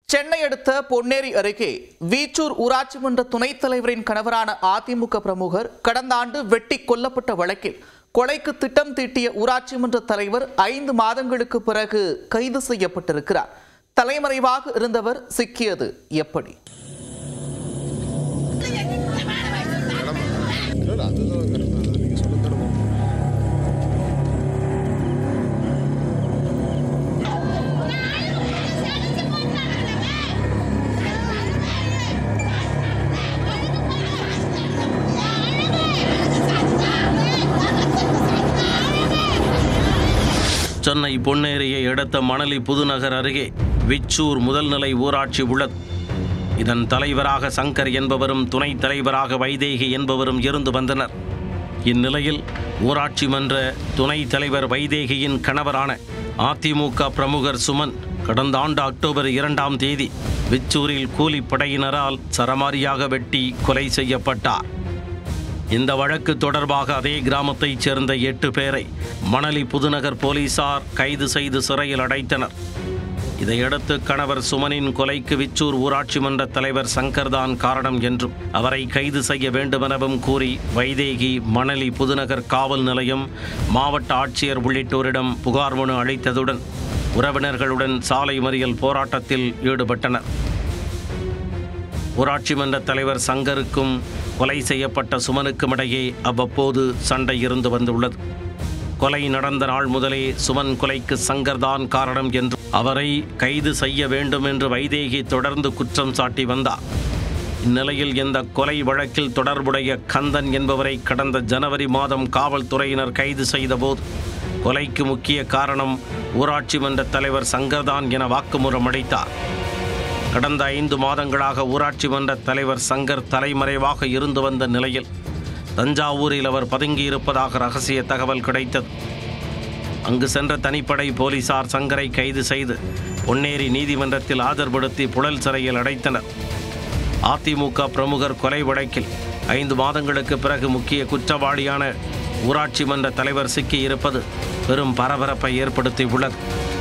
சென்னை அடுத்த பொன்னேரி அருகே வீச்சூர் ஊராட்சி மன்ற துணைத் தலைவரின் கணவரான அதிமுக பிரமுகர் கடந்த ஆண்டு வெட்டி கொல்லப்பட்ட வழக்கில் கொலைக்கு திட்டம் தீட்டிய ஊராட்சி மன்ற தலைவர் ஐந்து மாதங்களுக்கு பிறகு கைது செய்யப்பட்டிருக்கிறார் தலைமறைவாக இருந்தவர் சிக்கியது எப்படி இல்லை அதுதான் கரெக்ட் தான் நீங்கள் சொல்ல தடவை சென்னை பொன்னேரியை அடுத்த மணலி புதுநகர் அருகே விச்சூர் முதல்நிலை ஊராட்சி உள்ளது இதன் தலைவராக சங்கர் என்பவரும் துணைத் தலைவராக வைதேகி என்பவரும் இருந்து வந்தனர் இந்நிலையில் ஊராட்சி மன்ற துணைத் தலைவர் வைதேகியின் கணவரான அதிமுக பிரமுகர் சுமன் கடந்த ஆண்டு அக்டோபர் இரண்டாம் தேதி விச்சூரில் கூலிப்படையினரால் சரமாரியாக வெட்டி கொலை செய்யப்பட்டார் இந்த வழக்கு தொடர்பாக அதே கிராமத்தைச் சேர்ந்த எட்டு பேரை மணலி புதுநகர் போலீசார் கைது செய்து சிறையில் அடைத்தனர் இதையடுத்து கணவர் சுமனின் கொலைக்கு விச்சூர் ஊராட்சி மன்ற தலைவர் சங்கர்தான் காரணம் என்றும் அவரை கைது செய்ய வேண்டுமெனவும் கூறி வைதேகி மணலி புதுநகர் காவல் நிலையம் மாவட்ட ஆட்சியர் உள்ளிட்டோரிடம் புகார் மனு அளித்ததுடன் உறவினர்களுடன் சாலை மறியல் போராட்டத்தில் ஈடுபட்டனர் ஊராட்சி மன்ற தலைவர் சங்கருக்கும் கொலை செய்யப்பட்ட சுமனுக்கும் இடையே அவ்வப்போது சண்டை இருந்து வந்துள்ளது கொலை நடந்த நாள் முதலே சுமன் கொலைக்கு சங்கர்தான் காரணம் என்று அவரை கைது செய்ய வேண்டும் என்று வைதேகி தொடர்ந்து குற்றம் சாட்டி வந்தார் இந்நிலையில் இந்த கொலை வழக்கில் தொடர்புடைய கந்தன் என்பவரை கடந்த ஜனவரி மாதம் காவல்துறையினர் கைது செய்தபோது கொலைக்கு முக்கிய காரணம் ஊராட்சி மன்ற தலைவர் சங்கர்தான் என வாக்குமூலம் அளித்தார் கடந்த ஐந்து மாதங்களாக ஊராட்சி மன்ற தலைவர் சங்கர் தலைமறைவாக இருந்து வந்த நிலையில் தஞ்சாவூரில் அவர் பதுங்கியிருப்பதாக ரகசிய தகவல் கிடைத்தது அங்கு சென்ற தனிப்படை போலீசார் சங்கரை கைது செய்து பொன்னேரி நீதிமன்றத்தில் ஆஜர்படுத்தி புழல் சிறையில் அடைத்தனர் அதிமுக பிரமுகர் கொலை வழக்கில் ஐந்து மாதங்களுக்கு பிறகு முக்கிய குற்றவாளியான ஊராட்சி மன்ற தலைவர் சிக்கி இருப்பது பெரும் பரபரப்பை ஏற்படுத்தியுள்ளது